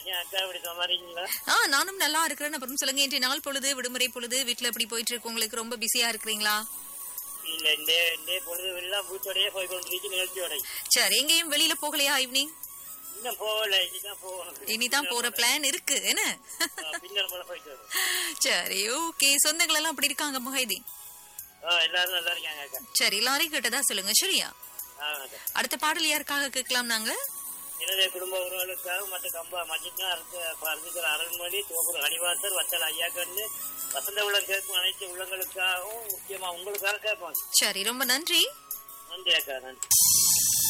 இருக்கேன் அக்கா எப்படி சமாளிங்களா ஆ நானும் நல்லா இருக்கிறேன் அப்புறம் சொல்லுங்க இன்றைய நாள் பொழுது விடுமுறை பொழுது வீட்ல எப்படி போயிட்டு இருக்கு உங்களுக்கு ரொம்ப பிஸியா இருக்கிறீங்களா இல்ல இந்த இந்த பொழுது எல்லாம் வீட்டோடயே போய் கொண்டிருக்கு நிகழ்ச்சியோட சரி எங்கேயும் வெளியில போகலையா ஈவினிங் இன்னும் போகல இனிதான் போகணும் இனிதான் போற பிளான் இருக்கு என்ன ஆ, பின்னர் போல போயிட்டு வரும் சரி ஓகே சொந்தங்கள் எல்லாம் அப்படி இருக்காங்க முஹைதீன் ஆ, எல்லாரும் நல்லா இருக்காங்க அக்கா சரி எல்லாரையும் கேட்டதா சொல்லுங்க சரியா ஆ, அக்கா அடுத்த பாடல் யாருக்காக கேட்கலாம் நாங்க எனது குடும்ப உறவுகளுக்காக மற்ற கம்பா மஜித்னா அறிஞர் அரண்மொழி தோப்பூர் ஹனிவாசர் வத்தல் ஐயா கண்ணு வசந்த உள்ளம் கேட்கும் அனைத்து உள்ளங்களுக்காகவும் முக்கியமா உங்களுக்காக கேட்போம் சரி ரொம்ப நன்றி நன்றி அக்கா நன்றி